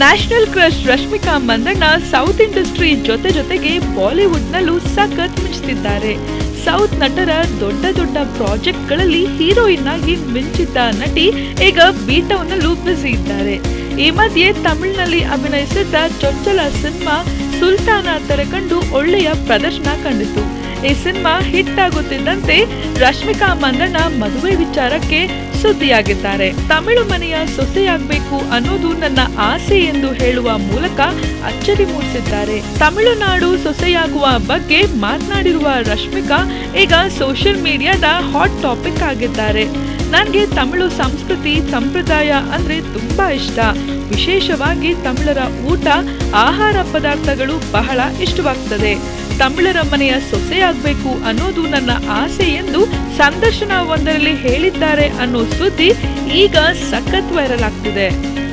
national crush Rashmika Mandanna south industry ಜೊತೆ ಜೊತೆಗೆ ಬಾಲಿವುಡ್ನಲ್ಲೂ ಸಖತ್ ಮಿಂಚ್ತಿದ್ದಾರೆ ಸೌತ್ ನಟರ ದೊಡ್ಡ ದೊಡ್ಡ ಪ್ರಾಜೆಕ್ಟ್ಗಳಲ್ಲಿ ಹೀರೋಯಿನ್ ಆಗಿ ಮಿಂಚಿದ್ದ ನಟಿ ಈಗ ಬೀಟೌನಲ್ಲೂ ಬ್ಯುಸಿ ಇದ್ದಾರೆ ಈ ಮಧ್ಯೆ ತಮಿಳಿನಲ್ಲಿ ಅಭಿನಯಿಸಿದ್ದ ಚೊಚ್ಚಲ ಸಿನಿಮಾ ಸುಲ್ತಾನ ತೆರೆಕಂಡು ಒಳ್ಳೆಯ ಪ್ರದರ್ಶನ ಕಂಡಿತು ಈ ಸಿನಿಮಾ ಹಿಟ್ ಆಗುತ್ತಿದ್ದಂತೆ ರಶ್ಮಿಕಾ ಮಂದಣ್ಣ ಮದುವೆ ವಿಚಾರಕ್ಕೆ ಸುದ್ದಿಯಾಗಿದ್ದಾರೆ ತಮಿಳು ಮನೆಯ ಸೊಸೆಯಾಗಬೇಕು ಅನ್ನೋದು ನನ್ನ ಆಸೆ ಎಂದು ಹೇಳುವ ಮೂಲಕ ಅಚ್ಚರಿ ಮೂಡಿಸಿದ್ದಾರೆ ತಮಿಳುನಾಡು ಸೊಸೆಯಾಗುವ ಬಗ್ಗೆ ಮಾತನಾಡಿರುವ ರಶ್ಮಿಕಾ ಈಗ ಸೋಷಿಯಲ್ ಮೀಡಿಯಾದ ಹಾಟ್ ಟಾಪಿಕ್ ಆಗಿದ್ದಾರೆ ನನಗೆ ತಮಿಳು ಸಂಸ್ಕೃತಿ ಸಂಪ್ರದಾಯ ಅಂದ್ರೆ ತುಂಬಾ ಇಷ್ಟ ವಿಶೇಷವಾಗಿ ತಮಿಳರ ಊಟ ಆಹಾರ ಪದಾರ್ಥಗಳು ಬಹಳ ಇಷ್ಟವಾಗ್ತದೆ ತಮಿಳರ ಮನೆಯ ಸೊಸೆಯಾಗಬೇಕು ಅನ್ನೋದು ನನ್ನ ಆಸೆ ಎಂದು ಸಂದರ್ಶನ ಒಂದರಲ್ಲಿ ಹೇಳಿದ್ದಾರೆ ಅನ್ನೋ ಸುದ್ದಿ ಈಗ ಸಖತ್ ವೈರಲ್ ಆಗ್ತಿದೆ